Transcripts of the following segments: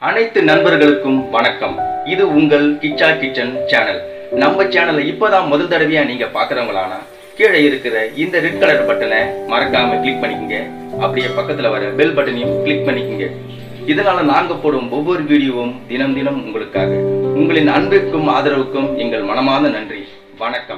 அனைத்து நண்பர்களுக்கும் வணக்கம் இது உங்கள் கிச்சா கிச்சன் சேனல் நம்ம சேனலை இப்போதான் முதல் தடவையா நீங்க பாக்குறவங்களானா கீழே இருக்கிற இந்த ரெட் கலர் பட்டனை மறக்காம கிளிக் பண்ணிக்கங்க அப்படியே பக்கத்துல வர பெல் பட்டனையும் கிளிக் பண்ணிக்கங்க இதனால நாங்க போடும் ஒவ்வொரு வீடியோவும் தினம் தினம் உங்களுக்காக உங்களின் அன்பிற்கும் ஆதரவுக்கும் எங்கள் மனமார்ந்த நன்றி வணக்கம்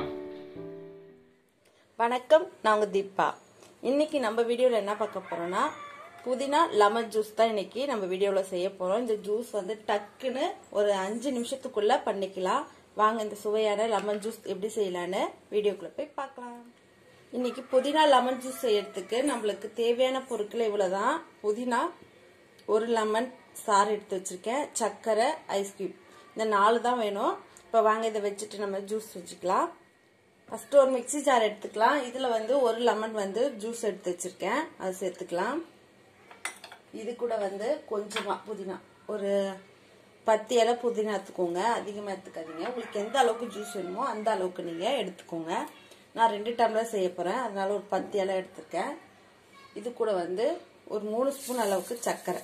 வணக்கம் நான் உங்க தீபா இன்னைக்கு நம்ம வீடியோவில் என்ன பார்க்க போறோம்னா புதினா லெமன் ஜூஸ் தான் இன்னைக்கு நம்ம வீடியோவில் செய்ய போறோம் இந்த ஜூஸ் வந்து டக்குன்னு ஒரு அஞ்சு நிமிஷத்துக்குள்ள பண்ணிக்கலாம் வாங்க இந்த சுவையான லெமன் ஜூஸ் எப்படி செய்யலான்னு வீடியோக்குள்ள போய் பார்க்கலாம் இன்னைக்கு புதினா லெமன் ஜூஸ் செய்யறதுக்கு நம்மளுக்கு தேவையான பொருட்கள் இவ்வளவுதான் புதினா ஒரு லெமன் சாறு எடுத்து வச்சிருக்கேன் சர்க்கரை ஐஸ்கிரீம் இந்த நாலு தான் வேணும் இப்போ வாங்க இதை வச்சுட்டு நம்ம ஜூஸ் வச்சுக்கலாம் ஃபர்ஸ்ட் ஒரு மிக்ஸி ஜார் எடுத்துக்கலாம் இதுல வந்து ஒரு லெமன் வந்து ஜூஸ் எடுத்து வச்சிருக்கேன் அது சேர்த்துக்கலாம் இது கூட வந்து கொஞ்சமா புதினா ஒரு பத்து இலை புதினா எடுத்துக்கோங்க அதிகமாக எடுத்துக்காதீங்க உங்களுக்கு எந்த அளவுக்கு ஜூஸ் வேணுமோ அந்த அளவுக்கு நீங்கள் எடுத்துக்கோங்க நான் ரெண்டு டம்ளர் செய்ய போகிறேன் அதனால ஒரு பத்து இலை எடுத்திருக்கேன் இது கூட வந்து ஒரு மூணு ஸ்பூன் அளவுக்கு சர்க்கரை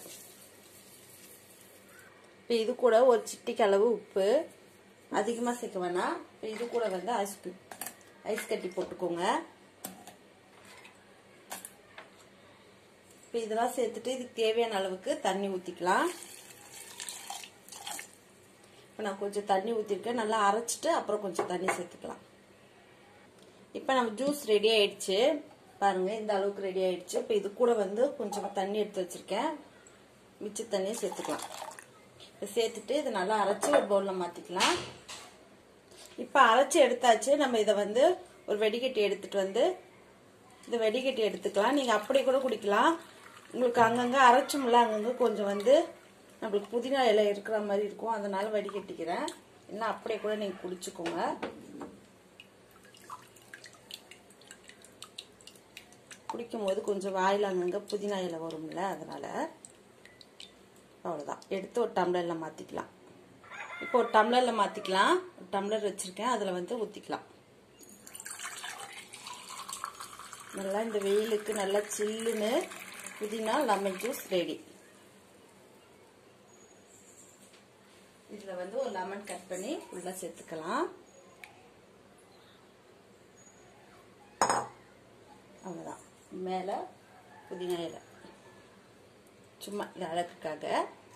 இப்போ இது கூட ஒரு சிட்டிக்கு அளவு உப்பு அதிகமாக சேர்க்க வேணாம் இப்போ இது கூட வந்து ஐஸ் கியூப் ஐஸ் கட்டி போட்டுக்கோங்க இப்போ இதெல்லாம் சேர்த்துட்டு இதுக்கு தேவையான அளவுக்கு தண்ணி ஊற்றிக்கலாம் இப்போ நான் கொஞ்சம் தண்ணி ஊற்றிருக்கேன் நல்லா அரைச்சிட்டு அப்புறம் கொஞ்சம் தண்ணி சேர்த்துக்கலாம் இப்போ நம்ம ஜூஸ் ரெடி ஆயிடுச்சு பாருங்க இந்த அளவுக்கு ரெடி ஆயிடுச்சு இப்போ இது கூட வந்து கொஞ்சம் தண்ணி எடுத்து வச்சிருக்கேன் மிச்ச தண்ணியை சேர்த்துக்கலாம் இப்போ சேர்த்துட்டு இதை நல்லா அரைச்சி ஒரு பவுலில் மாற்றிக்கலாம் இப்போ அரைச்சி எடுத்தாச்சு நம்ம இதை வந்து ஒரு வெடிகட்டி எடுத்துட்டு வந்து இந்த வெடிகட்டி எடுத்துக்கலாம் நீங்கள் அப்படி கூட குடிக்கலாம் உங்களுக்கு அங்கங்கே அரைச்சோம்ல அங்கங்கே கொஞ்சம் வந்து நம்மளுக்கு புதினா இலை இருக்கிற மாதிரி இருக்கும் அதனால வடிகட்டிக்கிறேன் இல்லை அப்படியே கூட நீங்கள் குடிச்சுக்கோங்க குடிக்கும்போது கொஞ்சம் வாயில் அங்கங்கே புதினா இலை வரும்ல அதனால அவ்வளோதான் எடுத்து ஒரு டம்ளரில் மாற்றிக்கலாம் இப்போ ஒரு டம்ளரில் மாற்றிக்கலாம் ஒரு டம்ளர் வச்சுருக்கேன் அதில் வந்து ஊற்றிக்கலாம் நல்லா இந்த வெயிலுக்கு நல்லா சில்லுன்னு புதினா லெமன் ஜூஸ் ரெடி இதில் வந்து ஒரு லெமன் கட் பண்ணி உள்ளே சேர்த்துக்கலாம் அவ்வளோதான் மேலே புதினா இலை சும்மா இது அழகுக்காக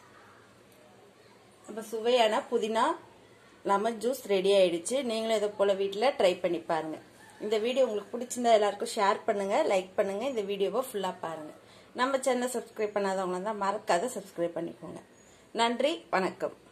நம்ம சுவையான புதினா லெமன் ஜூஸ் ரெடி ஆயிடுச்சு நீங்களும் இதை போல் வீட்டில் ட்ரை பண்ணி பாருங்கள் இந்த வீடியோ உங்களுக்கு பிடிச்சிருந்தா எல்லாருக்கும் ஷேர் பண்ணுங்கள் லைக் பண்ணுங்கள் இந்த வீடியோவை ஃபுல்லாக பாருங்கள் நம்ம சேனலை சப்ஸ்கிரைப் பண்ணாதவங்க தான் மறக்காத சப்ஸ்கிரைப் பண்ணிக்கோங்க நன்றி வணக்கம்